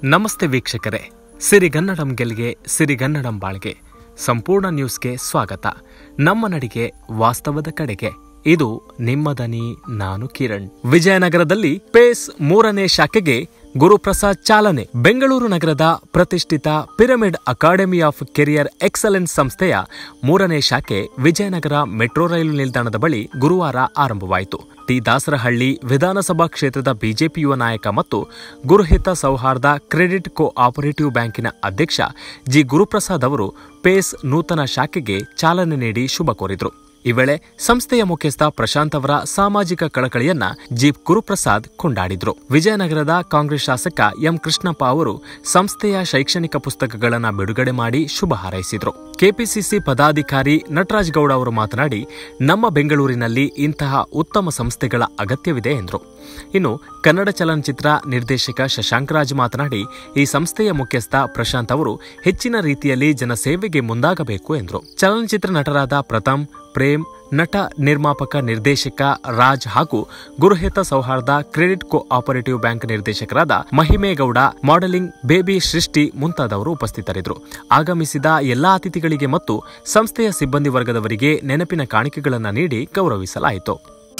ನಮಸ್ತೆ ವೀಕ್ಷಕರೇ ಸಿರಿಗನ್ನಡಂ ಗೆಲ್ಗೆ ಸಿರಿಗನ್ನಡಂ ಬಾಳ್ಗೆ ಸಂಪೂರ್ಣ ನ್ಯೂಸ್ಗೆ ಸ್ವಾಗತ ನಮ್ಮ ನಡಿಗೆ ವಾಸ್ತವದ ಕಡೆಗೆ ಇದು ನಿಮ್ಮ ದನಿ ನಾನು ಕಿರಣ್ ವಿಜಯನಗರದಲ್ಲಿ ಪೇಸ್ ಮೂರನೇ ಶಾಖೆಗೆ ಗುರುಪ್ರಸಾದ್ ಚಾಲನೆ ಬೆಂಗಳೂರು ನಗರದ ಪ್ರತಿಷ್ಠಿತ pyramid academy of career excellence ಸಂಸ್ಥೆಯ ಮೂರನೇ ಶಾಖೆ ವಿಜಯನಗರ ಮೆಟ್ರೋ ರೈಲು ನಿಲ್ದಾಣದ ಬಳಿ ಗುರುವಾರ ಆರಂಭವಾಯಿತು ಟಿ ದಾಸರಹಳ್ಳಿ ವಿಧಾನಸಭಾ ಕ್ಷೇತ್ರದ ಬಿಜೆಪಿ ಯುವ ನಾಯಕ ಮತ್ತು ಗುರುಹಿತ ಸೌಹಾರ್ದ ಕ್ರೆಡಿಟ್ ಕೋ ಆಪರೇಟಿವ್ ಬ್ಯಾಂಕಿನ ಅಧ್ಯಕ್ಷ ಜಿ ಗುರುಪ್ರಸಾದ್ ಅವರು ಪೇಸ್ ನೂತನ ಶಾಖೆಗೆ ಚಾಲನೆ ನೀಡಿ ಶುಭ ಕೋರಿದರು ಈ ವೇಳೆ ಸಂಸ್ಥೆಯ ಮುಖ್ಯಸ್ಥ ಪ್ರಶಾಂತ್ ಅವರ ಸಾಮಾಜಿಕ ಕಳಕಳಿಯನ್ನ ಜಿ ಗುರುಪ್ರಸಾದ್ ಕೊಂಡಾಡಿದ್ರು ವಿಜಯನಗರದ ಕಾಂಗ್ರೆಸ್ ಶಾಸಕ ಎಂ ಕೃಷ್ಣಪ್ಪ ಅವರು ಸಂಸ್ಥೆಯ ಶೈಕ್ಷಣಿಕ ಪುಸ್ತಕಗಳನ್ನು ಬಿಡುಗಡೆ ಮಾಡಿ ಶುಭ ಹಾರೈಸಿದ್ರು ಕೆಪಿಸಿಸಿ ಪದಾಧಿಕಾರಿ ನಟರಾಜ್ ಗೌಡ ಅವರು ಮಾತನಾಡಿ ನಮ್ಮ ಬೆಂಗಳೂರಿನಲ್ಲಿ ಇಂತಹ ಉತ್ತಮ ಸಂಸ್ಥೆಗಳ ಅಗತ್ಯವಿದೆ ಎಂದರು ಇನ್ನು ಕನ್ನಡ ಚಲನಚಿತ್ರ ನಿರ್ದೇಶಕ ಶಶಾಂಕ್ ರಾಜ್ ಮಾತನಾಡಿ ಈ ಸಂಸ್ಥೆಯ ಮುಖ್ಯಸ್ಥ ಪ್ರಶಾಂತ್ ಅವರು ಹೆಚ್ಚಿನ ರೀತಿಯಲ್ಲಿ ಜನಸೇವೆಗೆ ಮುಂದಾಗಬೇಕು ಎಂದರು ಚಲನಚಿತ್ರ ನಟರಾದ ಪ್ರಥಮ್ ಪ್ರೇಮ್ ನಟ ನಿರ್ಮಾಪಕ ನಿರ್ದೇಶಕ ರಾಜ್ ಹಾಗೂ ಗುರುಹಿತ ಸೌಹಾರ್ದ ಕ್ರೆಡಿಟ್ ಕೋ ಆಪರೇಟಿವ್ ಬ್ಯಾಂಕ್ ನಿರ್ದೇಶಕರಾದ ಮಹಿಮೇಗೌಡ ಮಾಡೆಲಿಂಗ್ ಬೇಬಿ ಸೃಷ್ಟಿ ಮುಂತಾದವರು ಉಪಸ್ಥಿತರಿದ್ದರು ಆಗಮಿಸಿದ ಎಲ್ಲಾ ಅತಿಥಿಗಳಿಗೆ ಮತ್ತು ಸಂಸ್ಥೆಯ ಸಿಬ್ಬಂದಿ ವರ್ಗದವರಿಗೆ ನೆನಪಿನ ಕಾಣಿಕೆಗಳನ್ನು ನೀಡಿ ಗೌರವಿಸಲಾಯಿತು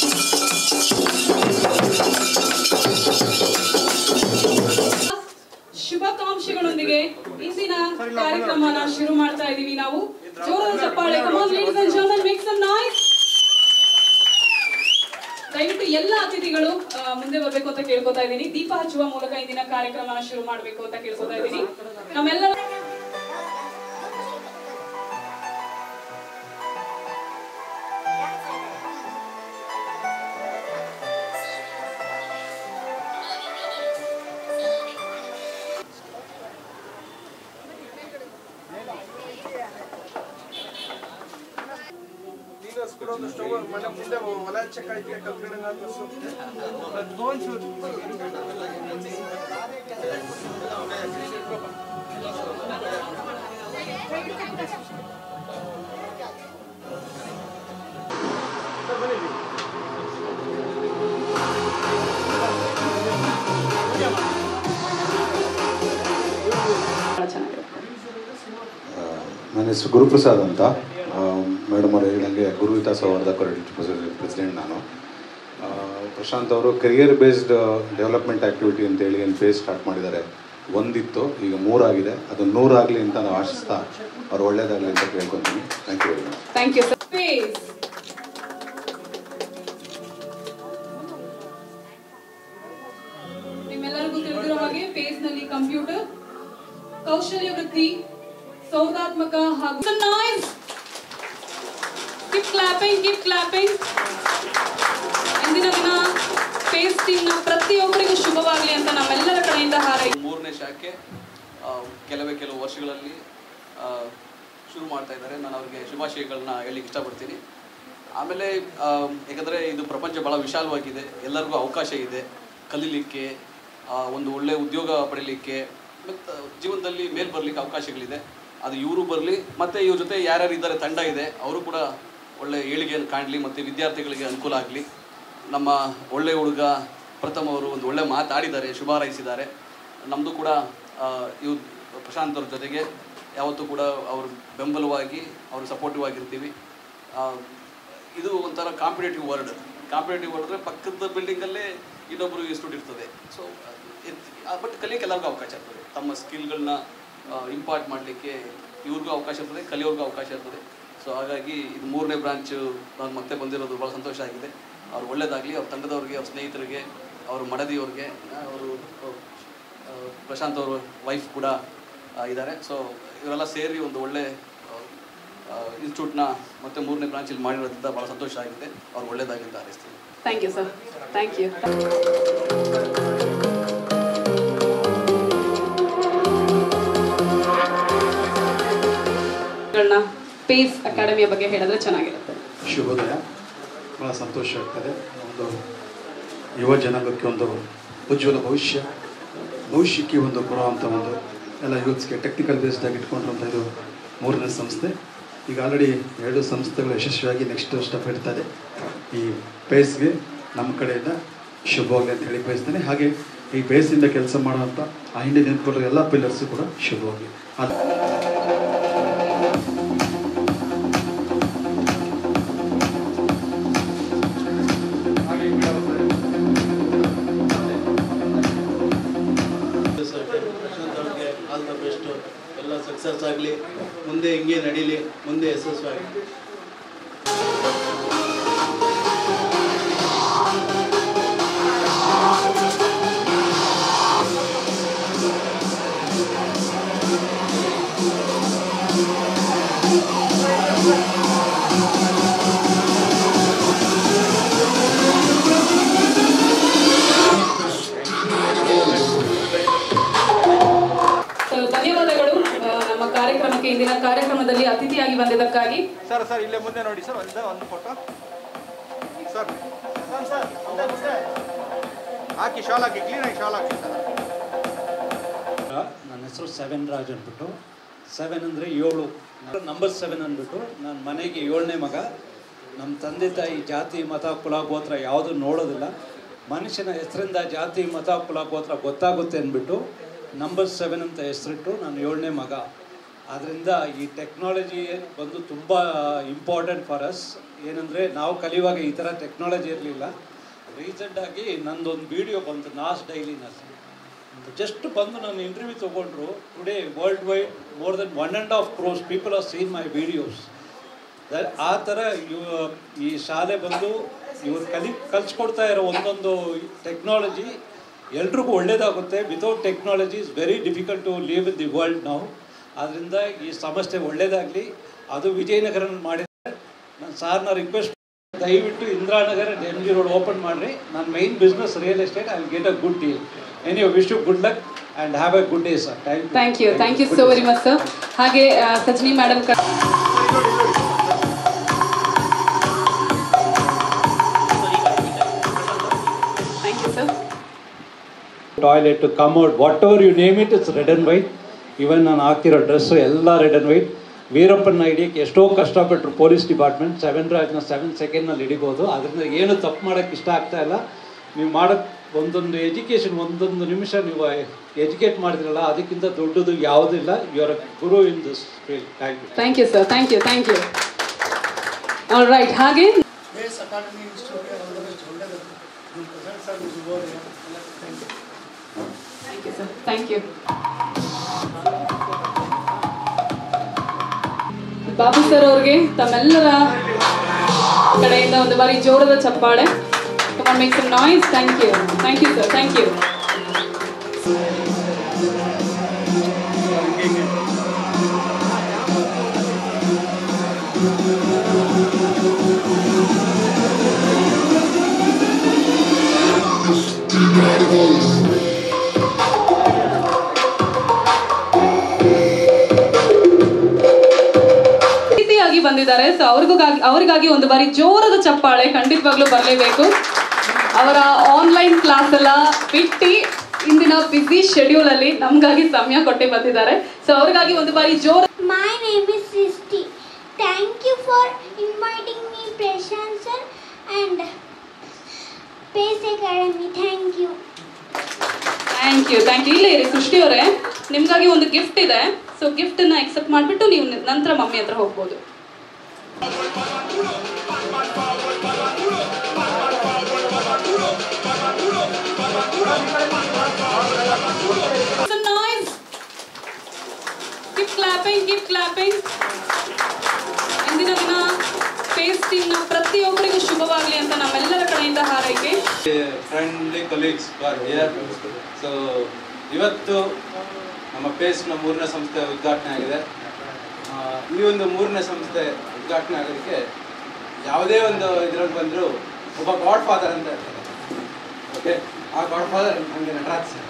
ಶುಭಾಕಾಂಕ್ಷೆಗಳೊಂದಿಗೆ ಇಂದಿನ ಕಾರ್ಯಕ್ರಮನ ಶುರು ಮಾಡ್ತಾ ಇದೀವಿ ನಾವು ಜೋರದ ಚಪ್ಪಾಳೆ come on ladies and gentlemen make some noise ದಯವಿಟ್ಟು ಎಲ್ಲ ಅತಿಥಿಗಳು ಆ, ಮುಂದೆ ಬರಬೇಕು ಅಂತ ಕೇಳ್ಕೊತಾ ಇದ್ದೀನಿ ದೀಪ ಹಚ್ಚುವ ಮೂಲಕ ಇಂದಿನ ಕಾರ್ಯಕ್ರಮನ ಶುರು ಮಾಡಬೇಕು ಅಂತ ಕೇಳ್ಕೊತಾ ಇದ್ದೀನಿ ನಮ್ಮೆಲ್ಲರ ನೀನು ಸ್ಕೂಲ್ ಒಂದು ಸ್ಟವ್ ಮನೆ ಮುಂದೆ ಹೊಲ ಚೆಕ್ ಆಯ್ತು ಕಲ್ತ್ಕೊಂಡಂಗ ಬಹಳ ಚೆನ್ನಾಗಿರುತ್ತೆ ನನ್ನ ಹೆಸರು ಗುರುಪ್ರಸಾದ್ ಅಂತ ಮೇಡಮ್ ಅವರು ಹೇಳಿದಂಗೆ ಗುರುಹಿತ ಸೌಹಾರ್ದ ಕ್ರೆಡಿಟ್ ಪ್ರೆಸಿಡೆಂಟ್ ನಾನು ಆ, ಪ್ರಶಾಂತ್ ಅವರು ಕೆರಿಯರ್ ಬೇಸ್ಡ್ ಡೆವಲಪ್ಮೆಂಟ್ ಆ್ಯಕ್ಟಿವಿಟಿ ಅಂತೇಳಿ ಏನು ಬೇಸ್ ಸ್ಟಾರ್ಟ್ ಮಾಡಿದ್ದಾರೆ ಒಂದಿತ್ತು ಈಗ ಮೂರಾಗಿದೆ ಅದು ನೂರಾಗಲಿ ಅಂತ ನಾವು ಆಶಿಸ್ತಾ ಅವ್ರು ಒಳ್ಳೇದಾಗಲಿ ಅಂತ ಕೇಳ್ಕೊತೀನಿ thank you very much thank you sir please ನಿಮ್ಮೆಲ್ಲರಿಗೂ ತಿಳಿದಿರೋ ಹಾಗೆ ಪೇಸ್ ನಲ್ಲಿ ಕಂಪ್ಯೂಟರ್ ಕೌಶಲ್ಯ ವೃದ್ಧಿ ಸೌದಾತ್ಮಕ ಹಾಗೂ ಕಿಪ್ ಕ್ಲಾಪಿಂಗ್ ಕಿಪ್ ಕ್ಲಾಪಿಂಗ್ ಇಂದಿನ ದಿನ ಪೇಸ್ ಟೀಮ್ ನ ಪ್ರತಿಯೊಬ್ಬರಿಗೂ ಶುಭವಾಗಲಿ ಅಂತ ನಮ್ಮೆಲ್ಲರ ಕಡೆಯಿಂದ ಹಾರೈ ಮೂರನೇ ಶಾಖೆ ಆ, ಕೆಲವೇ ಕೆಲವು ವರ್ಷಗಳಲ್ಲಿ ಆ, ಶುರು ಮಾಡ್ತಾ ಇದ್ದಾರೆ ನಾನು ಅವ್ರಿಗೆ ಶುಭಾಶಯಗಳನ್ನ ಹೇಳಲಿಕ್ಕೆ ಇಷ್ಟಪಡ್ತೀನಿ ಆಮೇಲೆ ಆ, ಯಾಕಂದರೆ ಇದು ಪ್ರಪಂಚ ಭಾಳ ವಿಶಾಲವಾಗಿದೆ ಎಲ್ಲರಿಗೂ ಅವಕಾಶ ಇದೆ ಕಲೀಲಿಕ್ಕೆ ಆ, ಒಂದು ಒಳ್ಳೆಯ ಉದ್ಯೋಗ ಪಡೀಲಿಕ್ಕೆ ಮತ್ತು ಜೀವನದಲ್ಲಿ ಮೇಲ್ ಬರಲಿಕ್ಕೆ ಅವಕಾಶಗಳಿದೆ ಅದು ಇವರು ಬರಲಿ ಮತ್ತು ಇವ್ರ ಜೊತೆ ಯಾರ್ಯಾರು ಇದ್ದಾರೆ ತಂಡ ಇದೆ ಅವರು ಕೂಡ ಒಳ್ಳೆ ಏಳಿಗೆಯನ್ನು ಕಾಣಲಿ ಮತ್ತು ವಿದ್ಯಾರ್ಥಿಗಳಿಗೆ ಅನುಕೂಲ ಆಗಲಿ ನಮ್ಮ ಒಳ್ಳೆಯ ಹುಡುಗ ಪ್ರಥಮ್ ಅವರು ಒಂದು ಒಳ್ಳೆ ಮಾತಾಡಿದ್ದಾರೆ ಶುಭ ಹಾರೈಸಿದ್ದಾರೆ ನಮ್ಮದು ಕೂಡ ಆ, ಇವ್ ಪ್ರಶಾಂತ್ ಅವ್ರ ಜೊತೆಗೆ ಯಾವತ್ತೂ ಕೂಡ ಅವರು ಬೆಂಬಲವಾಗಿ ಅವರು ಸಪೋರ್ಟಿವ್ ಆಗಿರ್ತೀವಿ ಆ, ಇದು ಒಂಥರ ಕಾಂಪಿಟೇಟಿವ್ ವರ್ಲ್ಡ್ ಕಾಂಪಿಟೇಟಿವ್ ವರ್ಲ್ಡ್ ಅಂದರೆ ಪಕ್ಕದ ಬಿಲ್ಡಿಂಗಲ್ಲೇ ಇನ್ನೊಬ್ಬರು ಇನ್ಸ್ಟಿಟ್ಯೂಟ್ ಇರ್ತದೆ ಸೊ ಬಟ್ ಕಲಿಯೋಕೆ ಎಲ್ಲರಿಗೂ ಅವಕಾಶ ಇರ್ತದೆ ತಮ್ಮ ಸ್ಕಿಲ್ಗಳನ್ನ ಇಂಪಾರ್ಟ್ ಮಾಡಲಿಕ್ಕೆ ಇವ್ರಿಗೂ ಅವಕಾಶ ಇರ್ತದೆ ಕಲಿಯೋರ್ಗೂ ಅವಕಾಶ ಇರ್ತದೆ ಸೊ ಹಾಗಾಗಿ ಇದು ಮೂರನೇ ಬ್ರಾಂಚು ನಾನು ಮತ್ತೆ ಬಂದಿರೋದು ಭಾಳ ಸಂತೋಷ ಆಗಿದೆ ಅವ್ರು ಒಳ್ಳೇದಾಗಲಿ ಅವ್ರ ತಂಡದವ್ರಿಗೆ ಅವ್ರ ಸ್ನೇಹಿತರಿಗೆ ಅವ್ರ ಮಡದಿಯವ್ರಿಗೆ ಅವರು ಪ್ರಶಾಂತ್ ಅವ್ರ ವೈಫ್ ಕೂಡ ಇದ್ದಾರೆ ಸೊ ಇವರೆಲ್ಲ ಸೇರಿ ಒಂದು ಒಳ್ಳೆ ಇನ್ಸ್ಟಿಟ್ಯೂಟ್ನ ಮತ್ತೆ ಮೂರನೇ ಬ್ರಾಂಚಲ್ಲಿ ಮಾಡಿರೋದ್ರಿಂದ ಭಾಳ ಸಂತೋಷ ಆಗಿದೆ ಅವ್ರು ಒಳ್ಳೇದಾಗಿ ಅಂತ ಹಾರೈಸ್ತೀನಿ thank you sir thank you Pace ಅಕಾಡೆಮಿಯ ಬಗ್ಗೆ ಹೇಳಿದ್ರೆ ಚೆನ್ನಾಗಿರುತ್ತೆ ಶುಭೋದಯ ಭಾಳ ಸಂತೋಷ ಆಗ್ತದೆ ಒಂದು ಯುವ ಜನಾಂಗಕ್ಕೆ ಒಂದು ಉಜ್ವಲ ಭವಿಷ್ಯ ಭವಿಷ್ಯಕ್ಕೆ ಒಂದು ಕೊಡುವಂಥ ಒಂದು ಎಲ್ಲ ಯೂತ್ಸ್ಗೆ ಟೆಕ್ನಿಕಲ್ ಬೇಸ್ಡಾಗಿ ಇಟ್ಕೊಂಡಿರುವಂಥ ಇದು ಮೂರನೇ ಸಂಸ್ಥೆ ಈಗ ಆಲ್ರೆಡಿ ಎರಡು ಸಂಸ್ಥೆಗಳು ಯಶಸ್ವಿಯಾಗಿ ನೆಕ್ಸ್ಟ್ ಸ್ಟೆಪ್ ಇಡ್ತಾರೆ ಈ ಪೇಸ್ಗೆ ನಮ್ಮ ಕಡೆಯಿಂದ ಶುಭವಾಗಲಿ ಅಂತ ಹೇಳಿ ಬಯಸ್ತೇನೆ ಹಾಗೆ ಈ ಬೇಸಿಂದ ಕೆಲಸ ಮಾಡೋಂಥ ಆ ಹಿಂದೆ ನಿಂತ್ಕೊಳ್ಳೋ ಎಲ್ಲ ಪಿಲ್ಲರ್ಸು ಕೂಡ ಶುಭವಾಗಿ ಅದು ಪ್ರಶಾಂತ್ ಅವ್ರಿಗೆ ಆಲ್ ದ ಬೆಸ್ಟ್ ಎಲ್ಲ ಸಕ್ಸಸ್ ಆಗಲಿ ಮುಂದೆ ಹಿಂಗೆ ನಡೀಲಿ ಮುಂದೆ ಯಶಸ್ವಾಗಿ ಸೊ ಧನ್ಯವಾದಗಳು ಆ, ನಮ್ಮ ಕಾರ್ಯಕ್ರಮಕ್ಕೆ ಇಂದಿನ ಕಾರ್ಯಕ್ರಮದಲ್ಲಿ ಅತಿಥಿಯಾಗಿ ಬಂದಿದ್ದಕ್ಕಾಗಿ ಸರ್ ಸರ್ ಇಲ್ಲೇ ಮುಂದೆ ನೋಡಿ ಸರ್ ಒಂದೇ ಒಂದು ಫೋಟೋ ಸರ್ ಸರ್ ಸರ್ ಮುಂದೆ ಮುಂದೆ ಹಾಕಿ ಶಾಲ್ ಹಾಕಿ ಕ್ಲೀನಾಗಿ ಶಾಲ್ ಹಾಕಿ ಸರ್ ನನ್ನ ಹೆಸರು ಸೆವೆನ್ ರಾಜ್ ಅಂದ್ಬಿಟ್ಟು ಸೆವೆನ್ ಅಂದರೆ ಏಳು ನಂಬರ್ ಸೆವೆನ್ ಅಂದ್ಬಿಟ್ಟು ನನ್ನ ಮನೆಗೆ ಏಳನೇ ಮಗ ನಮ್ಮ ತಂದೆ ತಾಯಿ ಜಾತಿ ಮತ ಕುಲ ಗೋತ್ರ ಯಾವುದು ನೋಡೋದಿಲ್ಲ ಮನುಷ್ಯನ ಹೆಸರಿಂದ ಜಾತಿ ಮತ ಕುಲ ಗೋತ್ರ ಗೊತ್ತಾಗುತ್ತೆ ಅಂದ್ಬಿಟ್ಟು ನಂಬರ್ ಸೆವೆನ್ ಅಂತ ಹೆಸರಿಟ್ಟು ನಾನು ಏಳನೇ ಮಗ ಆದ್ದರಿಂದ ಈ ಟೆಕ್ನಾಲಜಿ ಬಂದು ತುಂಬ ಇಂಪಾರ್ಟೆಂಟ್ ಫಾರ್ ಅಸ್ ಏನಂದರೆ ನಾವು ಕಲಿಯುವಾಗ ಈ ಥರ ಟೆಕ್ನಾಲಜಿ ಇರಲಿಲ್ಲ ರೀಸೆಂಟಾಗಿ ನಂದೊಂದು ವಿಡಿಯೋ ಬಂತು ನಾಸ್ ಡೈಲಿನಸ್ ಜಸ್ಟ್ ಬಂದು ನಾನು ಇಂಟರ್ವ್ಯೂ ತೊಗೊಂಡ್ರು today world wide more than one and half crores people are seen my videos ಆ ಥರ ಇವ ಈ ಶಾಲೆ ಬಂದು ಇವ್ರು ಕಲಿ ಕಲಿಸ್ಕೊಡ್ತಾ ಇರೋ ಒಂದೊಂದು ಟೆಕ್ನಾಲಜಿ ಎಲ್ರಿಗೂ ಒಳ್ಳೇದಾಗುತ್ತೆ without technology is very difficult to live in the world ನಾವು ಆದ್ದರಿಂದ ಈ ಸಮಸ್ಯೆ ಒಳ್ಳೇದಾಗಲಿ ಅದು ವಿಜಯನಗರ ಮಾಡಿದರೆ ನಾನು ಸಾರ್ನ ರಿಕ್ವೆಸ್ಟ್ ದಯವಿಟ್ಟು Indiranagar M G road open ಮಾಡಿರಿ ನನ್ನ main business real estate I get a good deal any wish you good luck and have a good day sir thank thank you thank you so very much sir ಹಾಗೆ ಆ, Sajani madam thank you sir toilet commode whatever you name it it's red and white even ನಾನು ಹಾಕ್ತಿರೋ dress ಎಲ್ಲ red and white ವೀರಪ್ಪನ ಹಿಡಿಯೋಕ್ಕೆ ಎಷ್ಟೋ ಕಷ್ಟಪಟ್ಟರು police department seven ರಾಜ್ನ seven ಸೆಕೆಂಡ್ನಲ್ಲಿ ಹಿಡಿಬೋದು ಅದರಿಂದ ಏನು ತಪ್ಪು ಮಾಡೋಕ್ಕೆ ಇಷ್ಟ ಆಗ್ತಾ ಇಲ್ಲ ನೀವು ಮಾಡೋಕ್ಕೆ ಒಂದೊಂದು ಎಜುಕೇಷನ್ ಒಂದೊಂದು ನಿಮಿಷ ನೀವು ಎಜುಕೇಟ್ ಮಾಡಿದ್ರಲ್ಲ ಅದಕ್ಕಿಂತ ದೊಡ್ಡದು ಯಾವುದಿಲ್ಲ you are guru in this field thank you thank you sir thank you thank you all right ಹಾಗೆ ಬೇಸ್ ಅಕಾಡೆಮಿ ಇನ್ಸ್ಟಿಟ್ಯೂಟ್ಗೆ ಆಲ್ ದ ಬೆಸ್ಟ್ ಒಳ್ಳೆಯದು ನಿಮ್ಮ ಪ್ರೆಸೆಂಟ್ ಸರ್ ಶುಭೋದಯ ಎಲ್ಲ thank you thank you sir thank you Babu sir ಅವ್ರಿಗೆ ತಮ್ಮೆಲ್ಲರ ಕಡೆಯಿಂದ ಒಂದು ಬಾರಿ ಜೋರದ ಚಪ್ಪಾಳೆ make some noise thank you thank you sir thank you ಅತಿಥಿಯಾಗಿ ಬಂದಿದ್ದಾರೆ ಸೊ ಅವ್ರಿಗಾಗಿ ಅವರಿಗಾಗಿ ಒಂದು ಬಾರಿ ಜೋರದ ಚಪ್ಪಾಳೆ ಖಂಡಿತವಾಗ್ಲೂ ಬರಲೇಬೇಕು ಅವರ ಆನ್ಲೈನ್ ಕ್ಲಾಸ್ ಎಲ್ಲ ಬಿಟ್ಟು ಇಂದಿನ ಬಿಸಿ ಶೆಡ್ಯೂಲ್ ಅಲ್ಲಿ ನಮ್ಗಾಗಿ ಸಮಯ ಕೊಟ್ಟೆ ಬಂದಿದ್ದಾರೆ ಸೊ ಅವ್ರಿಗಾಗಿ ಒಂದು ಬಾರಿ ಜೋರ My name is Srishti. Thank you for inviting me, Prashant sir and Pace Academy. Thank you. Thank you thank you ಇಲ್ಲೇ ಇರಿ ಸೃಷ್ಟಿ ಅವರೇ ನಿಮ್ಗಾಗಿ ಒಂದು ಗಿಫ್ಟ್ ಇದೆ ಸೊ ಗಿಫ್ಟ್ ಅನ್ನ ಎಕ್ಸೆಪ್ಟ್ ಮಾಡ್ಬಿಟ್ಟು ನೀವು ನಂತರ ಮಮ್ಮಿ ಹತ್ರ ಹೋಗ್ಬೋದು Some noise. Keep clapping, keep clapping. ಇಂದಿನ ದಿನ ಫೇಸ್ ಟೀಮ್ನ ಪ್ರತಿಯೊಬ್ಬರಿಗೂ ಶುಭವಾಗಲಿ ಅಂತ ನಮ್ಮೆಲ್ಲರ ಕಡೆಯಿಂದ ಹಾರೈಕೆ friendly colleagues for here so ಇವತ್ತು ನಮ್ಮ ಪೇಸ್ನ ಮೂರನೇ ಸಂಸ್ಥೆ ಉದ್ಘಾಟನೆ ಆಗಿದೆ ಆ, ಈ ಒಂದು ಮೂರನೇ ಸಂಸ್ಥೆ ಉದ್ಘಾಟನೆ ಆಗೋದಕ್ಕೆ ಯಾವುದೇ ಒಂದು ಇದ್ರಲ್ಲಿ ಬಂದರೂ ಒಬ್ಬ ಗಾಡ್ ಫಾದರ್ ಅಂತ ಇರ್ತಾರೆ ಓಕೆ ಆ ಗಾಡ್ ಫಾದರ್ ನಮಗೆ ನಟರಾಜ್ ಸರ್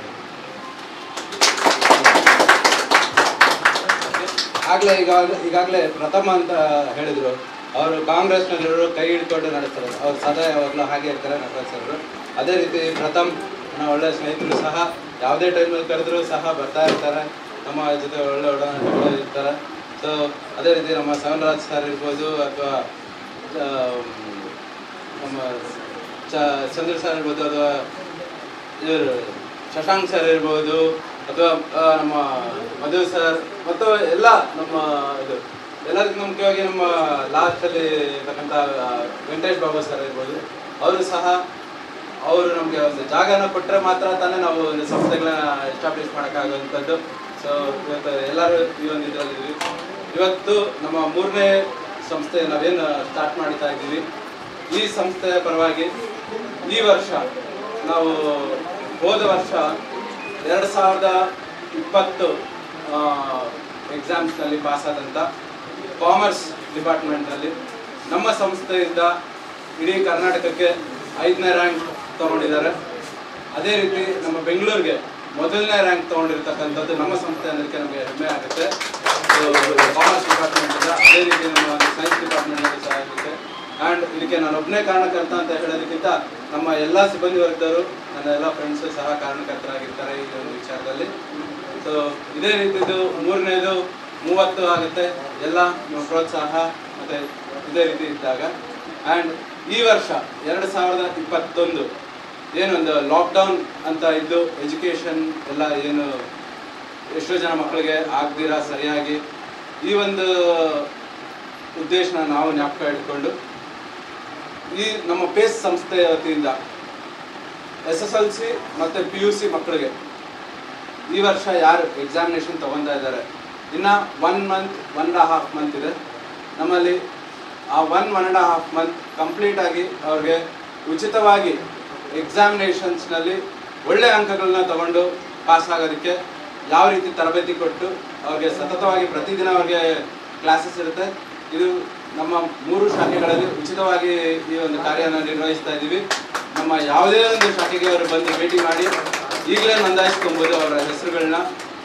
ಆಗಲೇ ಈಗ ಈಗಾಗಲೇ ಪ್ರಥಮ ಅಂತ ಹೇಳಿದರು ಅವರು ಕಾಂಗ್ರೆಸ್ನಲ್ಲಿರೋರು ಕೈ ಹಿಡ್ಕೊಂಡು ನಡೆಸ್ತಾರೆ ಅವ್ರು ಸದಾ ಯಾವಾಗಲೂ ಹಾಗೆ ಇರ್ತಾರೆ ನಟರಾಜ್ ಸರ್ ಅದೇ ರೀತಿ ಪ್ರಥಮ್ ನನ್ನ ಒಳ್ಳೆ ಸ್ನೇಹಿತರು ಸಹ ಯಾವುದೇ ಟೈಮಲ್ಲಿ ಕರೆದ್ರು ಸಹ ಬರ್ತಾ ಇರ್ತಾರೆ ನಮ್ಮ ಜೊತೆ ಒಳ್ಳೆ ಒಡನಾಟ ಇರ್ತಾರೆ ಸೊ ಅದೇ ರೀತಿ ನಮ್ಮ ಸವನರಾಜ್ ಸರ್ ಇರ್ಬೋದು ಅಥವಾ ನಮ್ಮ ಚ ಚಂದ್ರ ಸರ್ ಇರ್ಬೋದು ಅಥವಾ ಇವರು ಶಶಾಂಕ್ ಸರ್ ಇರ್ಬೋದು ಅಥವಾ ಆ, ನಮ್ಮ ಮಧು ಸರ್ ಮತ್ತು ಎಲ್ಲ ನಮ್ಮ ಇದು ಎಲ್ಲದಕ್ಕಿಂತ ಮುಖ್ಯವಾಗಿ ನಮ್ಮ ಲಾಸ್ಟಲ್ಲಿ ಇರ್ತಕ್ಕಂಥ ಆ, ವೆಂಕಟೇಶ್ ಬಾಬು ಸರ್ ಇರ್ಬೋದು ಅವರು ಸಹ ಅವರು ನಮಗೆ ಒಂದು ಜಾಗನ ಕೊಟ್ಟರೆ ಮಾತ್ರ ತಾನೇ ನಾವು ಒಂದು ಸಂಸ್ಥೆಗಳನ್ನ ಎಸ್ಟಾಬ್ಲಿಷ್ ಮಾಡೋಕ್ಕಾಗುವಂಥದ್ದು ಸೊ ಇವತ್ತು ಎಲ್ಲರೂ ಈ ಒಂದು ಇದರಲ್ಲಿದ್ದೀವಿ ಇವತ್ತು ನಮ್ಮ ಮೂರನೇ ಸಂಸ್ಥೆ ನಾವೇನು ಸ್ಟಾರ್ಟ್ ಮಾಡ್ತಾ ಇದ್ದೀವಿ ಈ ಸಂಸ್ಥೆಯ ಪರವಾಗಿ ಈ ವರ್ಷ ನಾವು ಹೋದ ವರ್ಷ ಎರಡು ಸಾವಿರದ ಇಪ್ಪತ್ತು ಎಕ್ಸಾಮ್ಸ್ನಲ್ಲಿ ಪಾಸ್ ಆದಂಥ ಕಾಮರ್ಸ್ ಡಿಪಾರ್ಟ್ಮೆಂಟ್ನಲ್ಲಿ ನಮ್ಮ ಸಂಸ್ಥೆಯಿಂದ ಇಡೀ ಕರ್ನಾಟಕಕ್ಕೆ ಐದನೇ ರ್ಯಾಂಕ್ ತಗೊಂಡಿದ್ದಾರೆ ಅದೇ ರೀತಿ ನಮ್ಮ ಬೆಂಗಳೂರಿಗೆ ಮೊದಲನೇ ರ್ಯಾಂಕ್ ತಗೊಂಡಿರ್ತಕ್ಕಂಥದ್ದು ನಮ್ಮ ಸಂಸ್ಥೆ ಅನ್ನೋದಕ್ಕೆ ನಮಗೆ ಹೆಮ್ಮೆ ಆಗುತ್ತೆ ಕಾಮರ್ಸ್ ಡಿಪಾರ್ಟ್ಮೆಂಟಿಂದ ಅದೇ ರೀತಿ ನಮ್ಮ ಸೈನ್ಸ್ ಡಿಪಾರ್ಟ್ಮೆಂಟ್ನಲ್ಲಿ ಸಹ ಆಗುತ್ತೆ ಆ್ಯಂಡ್ ಇದಕ್ಕೆ ನಾನು ಒಬ್ಬನೇ ಕಾರಣಕರ್ತ ಅಂತ ಹೇಳೋದಕ್ಕಿಂತ ನಮ್ಮ ಎಲ್ಲ ಸಿಬ್ಬಂದಿ ವರ್ಗದವರು ನನ್ನ ಎಲ್ಲ ಫ್ರೆಂಡ್ಸು ಸಹ ಕಾರಣಕರ್ತರಾಗಿರ್ತಾರೆ ಈ ಒಂದು ವಿಚಾರದಲ್ಲಿ ಸೊ ಇದೇ ರೀತಿದು ಮೂರನೇದು ಮೂವತ್ತು ಆಗುತ್ತೆ ಎಲ್ಲ ನಿಮ್ಮ ಪ್ರೋತ್ಸಾಹ ಮತ್ತು ಇದೇ ರೀತಿ ಇದ್ದಾಗ ಆ್ಯಂಡ್ ಈ ವರ್ಷ ಎರಡು ಸಾವಿರದ ಇಪ್ಪತ್ತೊಂದು ಏನೊಂದು ಲಾಕ್ಡೌನ್ ಅಂತ ಇದ್ದು ಎಜುಕೇಷನ್ ಎಲ್ಲ ಏನು ಎಷ್ಟೋ ಜನ ಮಕ್ಕಳಿಗೆ ಆಗ್ದಿರ ಸರಿಯಾಗಿ ಈ ಒಂದು ಉದ್ದೇಶನ ನಾವು ಜ್ಞಾಪಕ ಇಟ್ಕೊಂಡು ಈ ನಮ್ಮ ಪೇಸ್ ಸಂಸ್ಥೆಯ ವತಿಯಿಂದ ಎಸ್ ಎಸ್ ಎಲ್ ಸಿ ಮತ್ತು ಪಿ ಯು ಸಿ ಮಕ್ಕಳಿಗೆ ಈ ವರ್ಷ ಯಾರು ಎಕ್ಸಾಮಿನೇಷನ್ ತಗೊತಾ ಇದ್ದಾರೆ ಇನ್ನು one month one and half month ಇದೆ ನಮ್ಮಲ್ಲಿ ಆ one one and half month complete ಆಗಿ ಅವ್ರಿಗೆ ಉಚಿತವಾಗಿ ಎಕ್ಸಾಮಿನೇಷನ್ಸ್ನಲ್ಲಿ ಒಳ್ಳೆ ಅಂಕಗಳನ್ನ ತಗೊಂಡು ಪಾಸ್ ಆಗೋದಕ್ಕೆ ಯಾವ ರೀತಿ ತರಬೇತಿ ಕೊಟ್ಟು ಅವ್ರಿಗೆ ಸತತವಾಗಿ ಪ್ರತಿದಿನ ಅವ್ರಿಗೆ ಕ್ಲಾಸಸ್ ಇರುತ್ತೆ ಇದು ನಮ್ಮ ಮೂರು ಶಾಖೆಗಳಲ್ಲಿ ಉಚಿತವಾಗಿ ಈ ಒಂದು ಕಾರ್ಯನ ನಿರ್ವಹಿಸ್ತಾ ಇದ್ದೀವಿ ನಮ್ಮ ಯಾವುದೇ ಒಂದು ಶಾಖೆಗೆ ಅವರು ಬಂದು ಭೇಟಿ ಮಾಡಿ ಈಗಲೇ ನೋಂದಾಯಿಸ್ಕೊಬೋದು ಅವರ ಹೆಸರುಗಳನ್ನ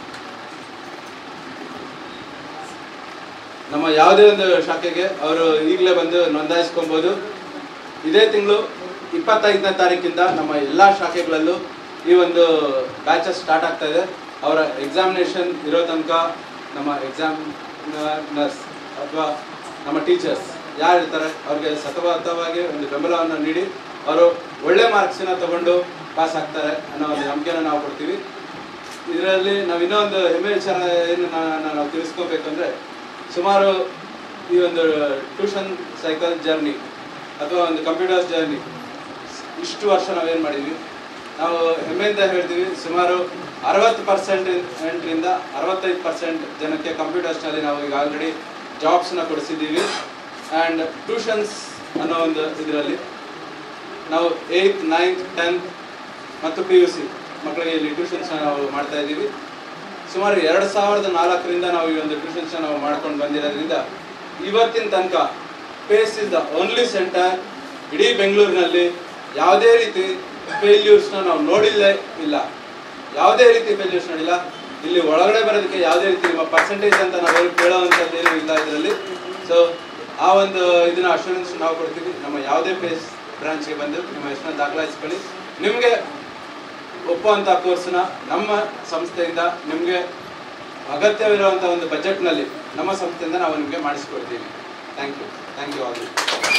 ನಮ್ಮ ಯಾವುದೇ ಒಂದು ಶಾಖೆಗೆ ಅವರು ಈಗಲೇ ಬಂದು ನೋಂದಾಯಿಸ್ಕೊಬೋದು ಇದೇ ತಿಂಗಳು ಇಪ್ಪತ್ತೈದನೇ ತಾರೀಕಿಂದ ನಮ್ಮ ಎಲ್ಲ ಶಾಖೆಗಳಲ್ಲೂ ಈ ಒಂದು ಬ್ಯಾಚಸ್ ಸ್ಟಾರ್ಟ್ ಆಗ್ತಾ ಇದೆ ಅವರ ಎಕ್ಸಾಮಿನೇಷನ್ ಇರೋ ತನಕ ನಮ್ಮ ಎಕ್ಸಾಮಿನರ್ಸ್ ಅಥವಾ ನಮ್ಮ ಟೀಚರ್ಸ್ ಯಾರು ಇರ್ತಾರೆ ಅವ್ರಿಗೆ ಸತತವಾಗಿ ಒಂದು ಬೆಂಬಲವನ್ನು ನೀಡಿ ಅವರು ಒಳ್ಳೆ ಮಾರ್ಕ್ಸಿನ ತಗೊಂಡು ಪಾಸ್ ಆಗ್ತಾರೆ ಅನ್ನೋ ಒಂದು ನಂಬಿಕೆನ ನಾವು ಕೊಡ್ತೀವಿ ಇದರಲ್ಲಿ ನಾವು ಇನ್ನೊಂದು ಹೆಮ್ಮೆ ವಿಚಾರ ಏನು ನಾ- ನಾವು ತಿಳಿಸ್ಕೋಬೇಕು ಅಂದರೆ ಸುಮಾರು ಈ ಒಂದು ಟ್ಯೂಷನ್ ಸೈಕಲ್ ಜರ್ನಿ ಅಥವಾ ಒಂದು ಕಂಪ್ಯೂಟರ್ಸ್ ಜರ್ನಿ ಇಷ್ಟು ವರ್ಷ ನಾವೇನು ಮಾಡಿದ್ವಿ ನಾವು ಹೆಮ್ಮೆಯಿಂದ ಹೇಳ್ತೀವಿ ಸುಮಾರು ಅರವತ್ತು ಪರ್ಸೆಂಟ್ ಎಂಟರಿಂದ ಅರವತ್ತೈದು ಪರ್ಸೆಂಟ್ ಜನಕ್ಕೆ ಕಂಪ್ಯೂಟರ್ಸ್ನಲ್ಲಿ ನಾವು ಈಗ ಆಲ್ರೆಡಿ ಜಾಬ್ಸ್ನ ಕೊಡಿಸಿದ್ದೀವಿ ಆ್ಯಂಡ್ ಟ್ಯೂಷನ್ಸ್ ಅನ್ನೋ ಒಂದು ಇದರಲ್ಲಿ ನಾವು ಏಯ್ತ್ ನೈನ್ತ್ ಟೆಂತ್ ಮತ್ತು ಪಿ ಯು ಸಿ ಮಕ್ಕಳಿಗೆ ಇಲ್ಲಿ ಟ್ಯೂಷನ್ಸ್ನ ನಾವು ಮಾಡ್ತಾ ಇದ್ದೀವಿ ಸುಮಾರು ಎರಡು ಸಾವಿರದ ನಾಲ್ಕರಿಂದ ನಾವು ಈ ಒಂದು ಟ್ಯೂಷನ್ಸ್ನ ನಾವು ಮಾಡ್ಕೊಂಡು ಬಂದಿರೋದ್ರಿಂದ ಇವತ್ತಿನ ತನಕ Pace is the only centre ಇಡೀ ಬೆಂಗಳೂರಿನಲ್ಲಿ ಯಾವುದೇ ರೀತಿ ಫೇಲ್ಯೂರ್ಸ್ನ ನಾವು ನೋಡಿಲ್ಲೇ ಇಲ್ಲ ಯಾವುದೇ ರೀತಿ ಫೇಲ್ಯೂರ್ಸ್ ನೋಡಿಲ್ಲ ಇಲ್ಲಿ ಒಳಗಡೆ ಬರೋದಕ್ಕೆ ಯಾವುದೇ ರೀತಿ ನಿಮ್ಮ ಪರ್ಸೆಂಟೇಜ್ ಅಂತ ನಾವು ಕೇಳೋವಂಥದ್ದು ಏನು ಇಲ್ಲ ಇದರಲ್ಲಿ ಸೊ ಆ ಒಂದು ಇದನ್ನ ಅಶ್ಯೂರೆನ್ಸ್ ನಾವು ಕೊಡ್ತೀವಿ ನಮ್ಮ ಯಾವುದೇ ಫೇಸ್ ಬ್ರಾಂಚ್ಗೆ ಬಂದು ನಿಮ್ಮ ಹೆಸರನ್ನ ದಾಖಲಾಯಿಸ್ಕೊಳ್ಳಿ ನಿಮಗೆ ಒಪ್ಪುವಂಥ ಕೋರ್ಸ್ನ ನಮ್ಮ ಸಂಸ್ಥೆಯಿಂದ ನಿಮಗೆ ಅಗತ್ಯವಿರುವಂಥ ಒಂದು ಬಜೆಟ್ನಲ್ಲಿ ನಮ್ಮ ಸಂಸ್ಥೆಯಿಂದ ನಾವು ನಿಮಗೆ ಮಾಡಿಸ್ಕೊಡ್ತೀವಿ thank you thank you all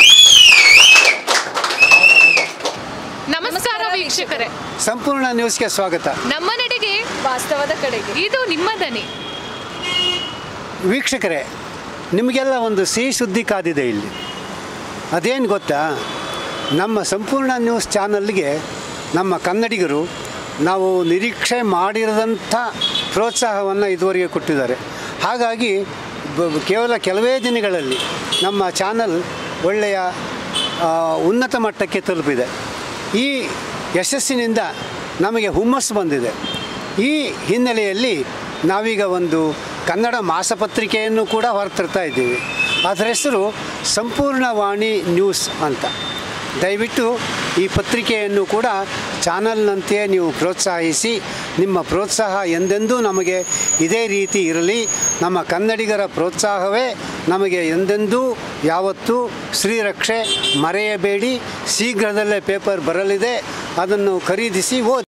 ನಮಸ್ಕಾರ ವೀಕ್ಷಕರೇ ಸಂಪೂರ್ಣ ನ್ಯೂಸ್ಗೆ ಸ್ವಾಗತ ನಮ್ಮ ನಡೆಗೆ ವಾಸ್ತವದ ಕಡೆಗೆ ಇದು ನಿಮ್ಮ ದನಿ ವೀಕ್ಷಕರೇ ನಿಮಗೆಲ್ಲ ಒಂದು ಸಿಹಿ ಸುದ್ದಿ ಕಾದಿದೆ ಇಲ್ಲಿ ಅದೇನು ಗೊತ್ತಾ ನಮ್ಮ ಸಂಪೂರ್ಣ ನ್ಯೂಸ್ ಚಾನಲ್ಗೆ ನಮ್ಮ ಕನ್ನಡಿಗರು ನಾವು ನಿರೀಕ್ಷೆ ಮಾಡಿರದಂಥ ಪ್ರೋತ್ಸಾಹವನ್ನು ಇದುವರೆಗೆ ಕೊಟ್ಟಿದ್ದಾರೆ ಹಾಗಾಗಿ ಬ- ಕೇವಲ ಕೆಲವೇ ದಿನಗಳಲ್ಲಿ ನಮ್ಮ ಚಾನಲ್ ಒಳ್ಳೆಯ ಆ, ಉನ್ನತ ಮಟ್ಟಕ್ಕೆ ತಲುಪಿದೆ ಈ ಯಶಸ್ಸಿನಿಂದ ನಮಗೆ ಹುಮ್ಮಸ್ಸು ಬಂದಿದೆ ಈ ಹಿನ್ನೆಲೆಯಲ್ಲಿ ನಾವೀಗ ಒಂದು ಕನ್ನಡ ಮಾಸಪತ್ರಿಕೆಯನ್ನು ಕೂಡ ಹೊರತರ್ತಾ ಇದ್ದೀವಿ ಅದರ ಹೆಸರು ಸಂಪೂರ್ಣವಾಣಿ ನ್ಯೂಸ್ ಅಂತ ದಯವಿಟ್ಟು ಈ ಪತ್ರಿಕೆಯನ್ನು ಕೂಡ ಚಾನಲ್ನಂತೆಯೇ ನೀವು ಪ್ರೋತ್ಸಾಹಿಸಿ ನಿಮ್ಮ ಪ್ರೋತ್ಸಾಹ ಎಂದೆಂದೂ ನಮಗೆ ಇದೇ ರೀತಿ ಇರಲಿ ನಮ್ಮ ಕನ್ನಡಿಗರ ಪ್ರೋತ್ಸಾಹವೇ ನಮಗೆ ಎಂದೆಂದೂ ಯಾವತ್ತೂ ಶ್ರೀರಕ್ಷೆ ಮರೆಯಬೇಡಿ ಶೀಘ್ರದಲ್ಲೇ ಪೇಪರ್ ಬರಲಿದೆ ಅದನ್ನು ಖರೀದಿಸಿ ಓದಿ